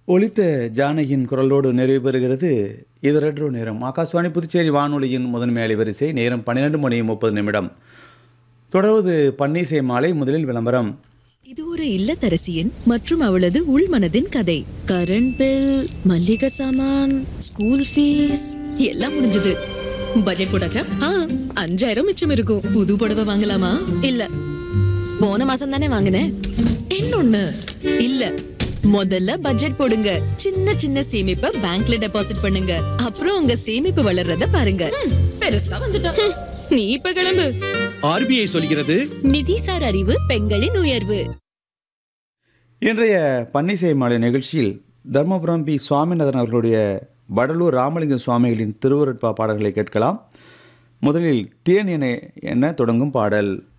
ஒலித்த ஜானகியின் குரலோடு நிறைவு பெறுகிறது இது ரெட்ரோ நேரம் ஆகாஷ்வாணி புதுச்சேரி வானொலியின் முதன்மை அலைவரிசை நேரம் பன்னிரெண்டு மணி முப்பது நிமிடம் தொடர்வது பன்னீசை மாலை முதலில் விளம்பரம் இது ஒரு இல்லத்தரசியின் மற்றும் அவளது உள்மனதின் கதை கரண்ட் பில் மல்லிகை சாமான் ஸ்கூல் ஃபீஸ் எல்லாம் முடிஞ்சது பட்ஜெட் போட்டாச்சா ஆ அஞ்சாயிரம் மிச்சம் இருக்கும் புது புடவை வாங்கலாமா இல்ல போன மாசம் தானே வாங்கினேன் இன்னொன்னு இல்ல முதல்ல பட்ஜெட் போடுங்க சின்ன சின்ன சேமிப்பை பேங்க்ல டெபாசிட் பண்ணுங்க அப்புறம் உங்க சேமிப்பு வளர்றத பாருங்க பெருசா வந்துட்டோம் நீ இப்ப கிளம்பு ஆர்பிஐ சொல்கிறது நிதிசார் அறிவு பெண்களின் உயர்வு இன்றைய பன்னிசை மாலை நிகழ்ச்சியில் தர்மபுரம் பி சுவாமிநாதன் அவர்களுடைய வடலூர் ராமலிங்க சுவாமிகளின் திருவருட்பா பாடல்களை கேட்கலாம் முதலில் தேன் என என தொடங்கும் பாடல்